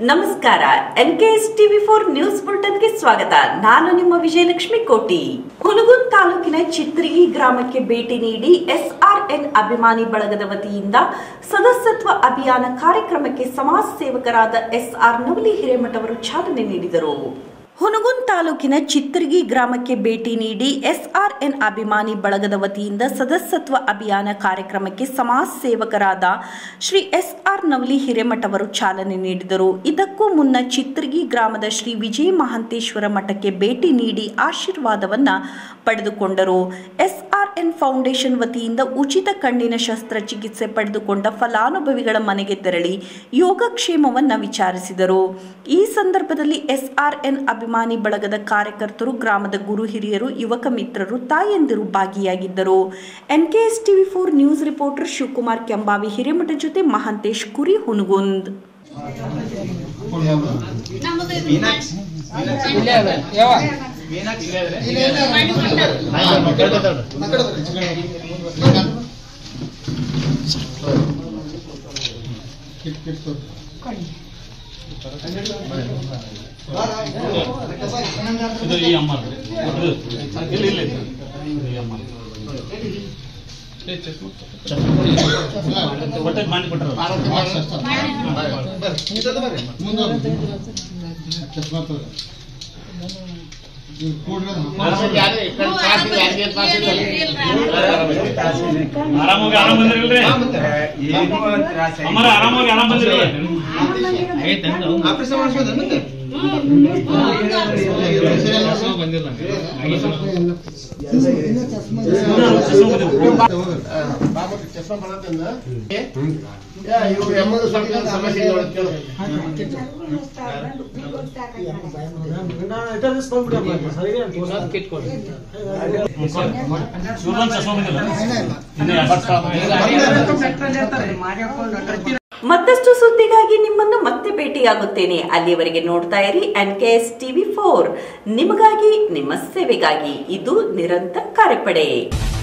ನಮಸ್ಕಾರ N K S TV four news ಬುಲೆಟಿನ್ಗೆ ಸ್ವಾಗತ ನಾನು ನಿಮ್ಮ ವಿಜಯಲಕ್ಷ್ಮಿ ಕೋಟಿ ಹುನಗುನ್ ತಾಲೂಕಿನ ಚಿತ್ರಿಗಿ ಗ್ರಾಮಕ್ಕೆ ಭೇಟಿ ನೀಡಿ ಎಸ್ಆರ್ಎನ್ ಅಭಿಮಾನಿ ಬಳಗದ ವತಿಯಿಂದ ಸದಸ್ಯತ್ವ ಅಭಿಯಾನ ಕಾರ್ಯಕ್ರಮಕ್ಕೆ ಸಮಾಜ ಸೇವಕರಾದ ಎಸ್ಆರ್ ನವಲಿ ಹಿರೇಮಠ ಅವರು ಚಾಲನೆ ನೀಡಿದರು ಹುನಗುನ್ ತಾಲೂಕಿನ ಚಿತ್ತರ್ಗಿ ಗ್ರಾಮಕ್ಕೆ ಭೇಟಿ ನೀಡಿ ಎಸ್ಆರ್ಎನ್ ಅಭಿಮಾನಿ ಬಳಗದ ವತಿಯಿಂದ ಸದಸ್ಯತ್ವ ಅಭಿಯಾನ ಕಾರ್ಯಕ್ರಮಕ್ಕೆ ಸಮಾಜ ಸೇವಕರಾದ ಶ್ರೀ ಎಸ್ಆರ್ ನವಲಿ ಹಿರೇಮಠ ಅವರು ಚಾಲನೆ ನೀಡಿದರು ಇದಕ್ಕೂ ಮುನ್ನ ಚಿತ್ತರ್ಗಿ ಗ್ರಾಮದ ಶ್ರೀ ವಿಜಯ ಮಹಾಂತೇಶ್ವರ ಮಠಕ್ಕೆ ಭೇಟಿ ನೀಡಿ ಆಶೀರ್ವಾದವನ್ನ ಪಡೆದುಕೊಂಡರು ಎಸ್ಆರ್ಎನ್ ಫೌಂಡೇಶನ್ ವತಿಯಿಂದ ಉಚಿತ ಕಣ್ಣಿನ ಶಸ್ತ್ರಚಿಕಿತ್ಸೆ ಪಡೆದುಕೊಂಡ ಫಲಾನುಭವಿಗಳ ಮನೆಗೆ ತೆರಳಿ ಯೋಗಕ್ಷೇಮವನ್ನ ವಿಚಾರಿಸಿದರು ಈ ಸಂದರ್ಭದಲ್ಲಿ ಎಸ್ಆರ್ಎನ್ ಅಭಿಮಾನಿ ಬಳಗದ ಕಾರ್ಯಕರ್ತರು ಗ್ರಾಮದ ಗುರು ಹಿರಿಯರು ಯುವಕ ಮಿತ್ರರು ತಾಯಂದಿರು ಭಾಗಿಯಾಗಿದ್ದರು NKS TV four news reporter Shivakumar Kembavi Hiremath ಜೊತೆ ಮಹಾಂತೇಶ್ ಕುರಿ ಹುನಗುಂದ್ ಇದು ಈ ಅಮ್ಮ ಇದು ಇಲ್ಲ ಇಲ್ಲ ಇದು ಈ ಅಮ್ಮ ಹೊಟ್ಟೆ ಮಾಡಿ ಕೊಟ್ಟರು ಆರಾಮಾಗಿ ಆರಾಮ್ ಬಂದಿರಲ್ರಿ ಅಮ್ಮರ ಆರಾಮಾಗಿ ಆರಾಮ್ ಬಂದಿರಲ್ಲ ಇವು ಎಮ್ಮದು ಸ್ವಲ್ಪ ಸಮಸ್ಯೆ ಇದೆ ಒಳಗೆ ಕೇಳು. ಶಿವರಾಮ್ ಚಸ್ಮಾ ಬಂದಿಲ್ಲ ಇನ್ನು ಎರಡು ಸಾವಿರ ಮತ್ತಷ್ಟು ಸುದ್ದಿಗಾಗಿ ನಿಮ್ಮನ್ನು ಮತ್ತೆ ಭೇಟಿಯಾಗುತ್ತೇನೆ ಅಲ್ಲಿಯವರೆಗೆ ನೋಡ್ತಾ ಇರಿ N K S TV four ನಿಮಗಾಗಿ ನಿಮ್ಮ ಸೇವೆಗಾಗಿ ಇದು ನಿರಂತರ ಕಾರ್ಯಪಡೆ